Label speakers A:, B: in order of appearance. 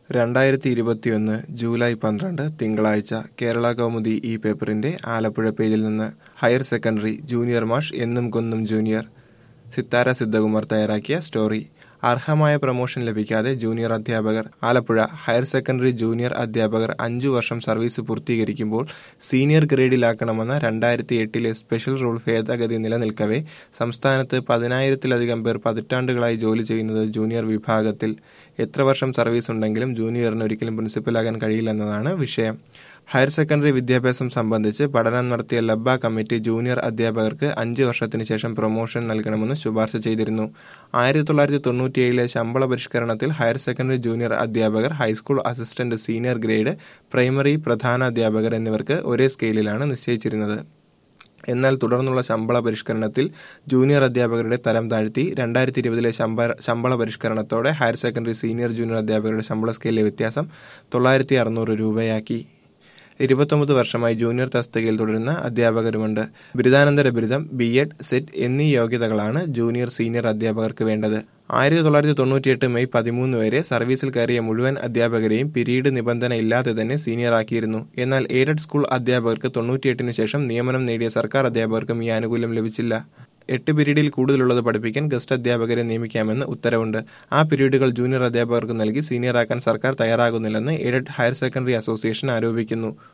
A: രണ്ടായിരത്തി ഇരുപത്തിയൊന്ന് ജൂലൈ പന്ത്രണ്ട് തിങ്കളാഴ്ച കേരള കൗമുദി ഈ പേപ്പറിന്റെ ആലപ്പുഴ പേജിൽ നിന്ന് ഹയർ സെക്കൻഡറി ജൂനിയർ മാഷ് എന്നും കൊന്നും ജൂനിയർ സിത്താര സിദ്ധകുമാർ തയ്യാറാക്കിയ സ്റ്റോറി അർഹമായ പ്രൊമോഷൻ ലഭിക്കാതെ ജൂനിയർ അധ്യാപകർ ആലപ്പുഴ ഹയർ സെക്കൻഡറി ജൂനിയർ അധ്യാപകർ അഞ്ചു വർഷം സർവീസ് പൂർത്തീകരിക്കുമ്പോൾ സീനിയർ ഗ്രേഡിലാക്കണമെന്ന രണ്ടായിരത്തി എട്ടിലെ സ്പെഷ്യൽ റൂൾ ഭേദഗതി നിലനിൽക്കവേ സംസ്ഥാനത്ത് പതിനായിരത്തിലധികം പേർ പതിറ്റാണ്ടുകളായി ജോലി ചെയ്യുന്നത് ജൂനിയർ വിഭാഗത്തിൽ എത്ര വർഷം സർവീസ് ഉണ്ടെങ്കിലും ജൂനിയറിന് ഒരിക്കലും പ്രിൻസിപ്പലാകാൻ കഴിയില്ലെന്നതാണ് വിഷയം ഹയർ സെക്കൻഡറി വിദ്യാഭ്യാസം സംബന്ധിച്ച് പഠനം നടത്തിയ ലബ്ബ കമ്മിറ്റി ജൂനിയർ അധ്യാപകർക്ക് അഞ്ച് വർഷത്തിന് ശേഷം പ്രൊമോഷൻ നൽകണമെന്ന് ശുപാർശ ചെയ്തിരുന്നു ആയിരത്തി തൊള്ളായിരത്തി തൊണ്ണൂറ്റിയേഴിലെ ശമ്പള പരിഷ്കരണത്തിൽ ഹയർ സെക്കൻഡറി ജൂനിയർ അധ്യാപകർ high school assistant senior grade primary പ്രധാന അധ്യാപകർ എന്നിവർക്ക് ഒരേ സ്കെയിലിലാണ് നിശ്ചയിച്ചിരുന്നത് എന്നാൽ തുടർന്നുള്ള ശമ്പള പരിഷ്കരണത്തിൽ ജൂനിയർ അധ്യാപകരുടെ തരം താഴ്ത്തി രണ്ടായിരത്തി ഇരുപതിലെ ശമ്പള പരിഷ്കരണത്തോടെ ഹയർ സെക്കൻഡറി സീനിയർ ജൂനിയർ അധ്യാപകരുടെ ശമ്പള സ്കെയിലിലെ വ്യത്യാസം തൊള്ളായിരത്തി അറുന്നൂറ് രൂപയാക്കി ഇരുപത്തൊമ്പത് വർഷമായി ജൂനിയർ തസ്തികയിൽ തുടരുന്ന അധ്യാപകരുമുണ്ട് ബിരുദാനന്തര ബിരുദം ബി എഡ് സെറ്റ് എന്നീ യോഗ്യതകളാണ് ജൂനിയർ സീനിയർ അധ്യാപകർക്ക് വേണ്ടത് ആയിരത്തി തൊള്ളായിരത്തി തൊണ്ണൂറ്റിയെട്ട് മെയ് പതിമൂന്ന് വരെ സർവീസിൽ കയറിയ മുഴുവൻ അധ്യാപകരെയും പിരീഡ് നിബന്ധന ഇല്ലാതെ തന്നെ സീനിയറാക്കിയിരുന്നു എന്നാൽ എയ്ഡഡ് സ്കൂൾ അധ്യാപകർക്ക് തൊണ്ണൂറ്റിയെട്ടിന് ശേഷം നിയമനം നേടിയ സർക്കാർ അധ്യാപകർക്കും ഈ ആനുകൂല്യം ലഭിച്ചില്ല എട്ട് പീരീഡിൽ കൂടുതലുള്ളത് പഠിപ്പിക്കാൻ ഗസ്റ്റ് അധ്യാപകരെ നിയമിക്കാമെന്ന് ഉത്തരവുണ്ട് ആ പീരീഡുകൾ ജൂനിയർ അധ്യാപകർക്ക് നൽകി സീനിയറാക്കാൻ സർക്കാർ തയ്യാറാകുന്നില്ലെന്ന് എയ്ഡഡ് ഹയർ സെക്കൻഡറി അസോസിയേഷൻ ആരോപിക്കുന്നു